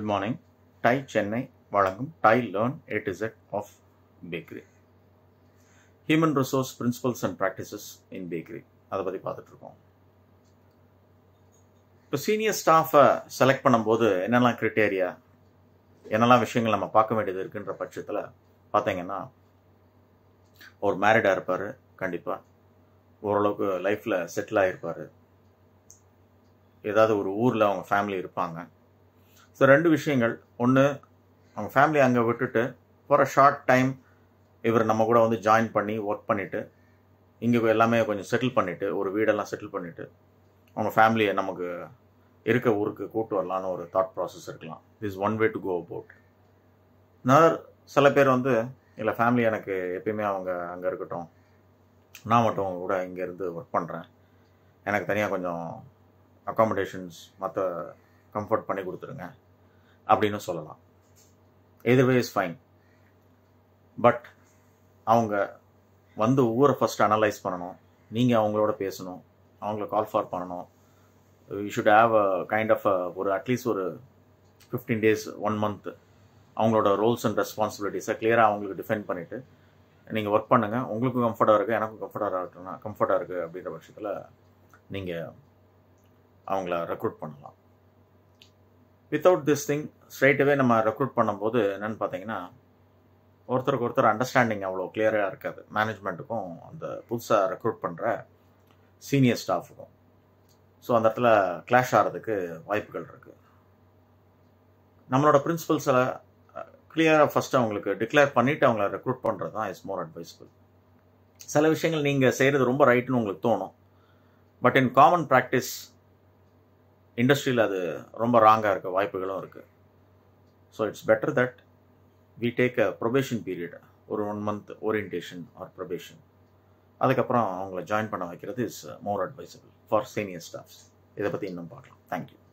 good morning TiE Chennai வழங்கும் TiE learn a to set of bakery human resource principles and practices in bakery அதை பற்றி பார்த்துட்டு இருக்கோம் இப்போ சீனியர் ஸ்டாஃபை செலக்ட் பண்ணும்போது என்னெல்லாம் க்ரிட்டேரியா என்னெல்லாம் விஷயங்கள் நம்ம பார்க்க வேண்டியது இருக்குன்ற பட்சத்தில் பார்த்தீங்கன்னா ஒரு மேரிடாக இருப்பார் கண்டிப்பாக ஓரளவுக்கு லைஃப்பில் செட்டில் ஆகிருப்பார் ஏதாவது ஒரு ஊரில் அவங்க ஃபேமிலி இருப்பாங்க ஸோ ரெண்டு விஷயங்கள் ஒன்று அவங்க ஃபேமிலி அங்கே விட்டுட்டு ஃபார் அ ஷார்ட் டைம் இவர் நம்ம கூட வந்து ஜாயின் பண்ணி ஒர்க் பண்ணிவிட்டு இங்கே எல்லாமே கொஞ்சம் செட்டில் பண்ணிவிட்டு ஒரு வீடெல்லாம் செட்டில் பண்ணிவிட்டு அவங்க ஃபேமிலியை நமக்கு இருக்க ஊருக்கு கூட்டு வரலான்னு ஒரு தாட் ப்ராசஸ் இருக்கலாம் is one way to go about நான் சில பேர் வந்து இல்லை ஃபேமிலி எனக்கு எப்பயுமே அவங்க அங்கே இருக்கட்டும் நான் மட்டும் அவங்க கூட இங்கேருந்து ஒர்க் பண்ணுறேன் எனக்கு தனியாக கொஞ்சம் அக்காமடேஷன்ஸ் மற்ற கம்ஃபர்ட் பண்ணி கொடுத்துருங்க அப்படின்னு சொல்லலாம் எதிர்வே இஸ் ஃபைன் பட் அவங்க வந்து ஊரை ஃபஸ்ட் அனலைஸ் பண்ணணும் நீங்கள் அவங்களோட பேசணும் அவங்கள கால் ஃபார் பண்ணணும் you should have a kind of ஒரு அட்லீஸ்ட் ஒரு ஃபிஃப்டீன் டேஸ் ஒன் மந்த் அவங்களோட ரோல்ஸ் அண்ட் ரெஸ்பான்சிபிலிட்டிஸை கிளியராக அவங்களுக்கு டிஃபைன் பண்ணிவிட்டு நீங்கள் ஒர்க் பண்ணுங்கள் உங்களுக்கும் கம்ஃபர்ட்டாக இருக்குது எனக்கும் கம்ஃபர்ட்டாக இருக்குன்னா கம்ஃபர்ட்டாக இருக்குது அப்படின்ற பட்சத்தில் நீங்கள் அவங்கள ரெக்ரூட் பண்ணலாம் வித்தவுட் திஸ் திங் ஸ்ட்ரைட்டாகவே நம்ம ரெக்ரூட் பண்ணும்போது என்னென்னு பார்த்தீங்கன்னா ஒருத்தருக்கு ஒருத்தர் அண்டர்ஸ்டாண்டிங் அவ்வளோ கிளியராக இருக்காது மேனேஜ்மெண்ட்டுக்கும் அந்த புதுசாக ரெக்ரூட் பண்ணுற சீனியர் ஸ்டாஃபுக்கும் ஸோ அந்த இடத்துல கிளாஷ் ஆகிறதுக்கு வாய்ப்புகள் இருக்குது நம்மளோட பிரின்சிபல்ஸில் கிளியராக ஃபஸ்ட்டு அவங்களுக்கு டிக்ளேர் பண்ணிவிட்டு அவங்கள ரெக்ரூட் பண்ணுறது தான் இஸ் மோர் அட்வைசபிள் சில விஷயங்கள் நீங்கள் செய்கிறது ரொம்ப ரைட்டுன்னு உங்களுக்கு தோணும் பட் இன் காமன் ப்ராக்டிஸ் இண்டஸ்ட்ரியில் அது ரொம்ப ராங்காக இருக்க வாய்ப்புகளும் இருக்குது so it's better that we take a probation period ஒரு one month orientation or probation அதுக்கப்புறம் அவங்கள ஜாயின் பண்ண வைக்கிறது is more advisable for senior staffs இதை பற்றி இன்னும் பார்க்கலாம் தேங்க்யூ